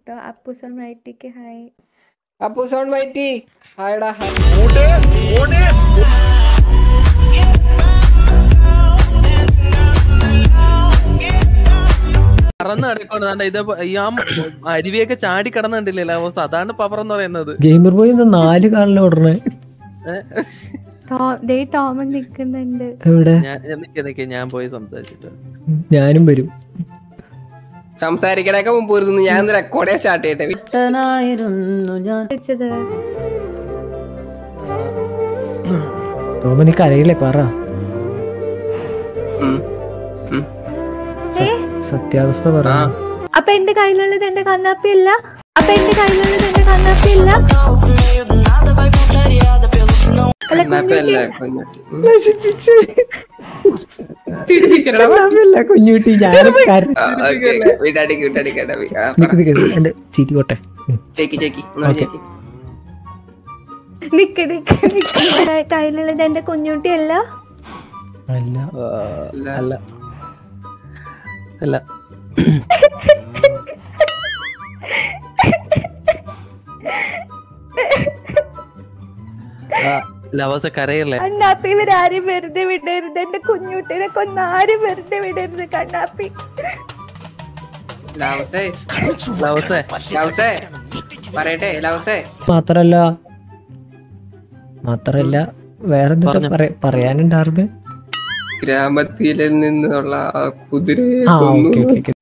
കേട്ടോ അപ്പൂസൺ വൈറ്റിക്ക് ഹായ് അപ്പു സോൺ വൈറ്റി ഹായടാ ഹായ് പറന്ന് കിടക്കണ ഇത് ആ അരുവിയൊക്കെ ചാടി കിടന്നുണ്ടില്ലേ ലാവോസ് അതാണ് പവർ എന്ന് പറയുന്നത് ഗെയിമർ ബോയ് ഇന്ന് നാല് കാലിൽ ഓടണേ ടോ- ദേ ടോമൻ നിൽക്കുന്നുണ്ട് എവിടെ ഞാൻ നിക്ക് നിക്ക് ഞാൻ പോയി സംസാരിച്ചിട്ട് ഞാനും വരും സംസാരിക്കണൊക്കെ മുമ്പ് വരുന്നു ഞാൻ റെക്കോർഡേ സ്റ്റാർട്ട് ചെയ്യട്ടെ വെച്ചത് ടോമ നീ കരയില്ലേ പറ ഉം. ഉം. സത്യാവസ്ഥ പറ ആ അപ്പൊ എന്റെ കയ്യിലുള്ളത് എന്റെ കണ്ണാപ്പി അല്ല അപ്പൊ എന്റെ കയ്യിലുള്ളത് എന്റെ കണ്ണാപ്പി അല്ല അല്ല കണ്ണാപ്പല്ല കുഞ്ഞുട്ടി ഉം. നശിപ്പിച്ച് ചിരിക്കണടാ. കണ്ണാപ്പിയല്ല, കുഞ്ഞുട്ടി ഞാൻ കര- ആ, ഓക്കേ, ഓക്കേ. വിടാടിക്ക് വിടാടിക്കടാ ആ, നിക്ക് നിക്ക് എന്റെ ചിരി പോട്ടെ ഉം. ചേക്കി ചേക്കി ഇങ്ങോട്ട് ഓക്കേ. ചേക്കി നിക്ക് നിക്ക് നിക്ക് എന്റെ കയ്യിലുള്ളത് എന്റെ കുഞ്ഞുട്ടി അല്ല അല്ല ആ, അല്ല അല്ല ആ, ലവോസ കരയല്ലേ കണ്ണാപ്പി ഇവരാരും വെറുതെ വിടരുത് എന്റെ കുഞ്ഞുട്ടിനെ കൊന്ന് ആരും വെറുതെ വിടരുത് കണ്ണാപ്പി ലവസേ ലവോസേ ലവസേ പറയട്ടെ ലവസേ മാത്രല്ല മാത്രല്ല വേറെന്താ പറഞ്ഞോ. പറയാനുണ്ടായിരുന്നു ഗ്രാമത്തിൽ നിന്നുള്ള ആ കുതിരയെ ആ കൊന്നു ഓക്കെ ഓക്കെ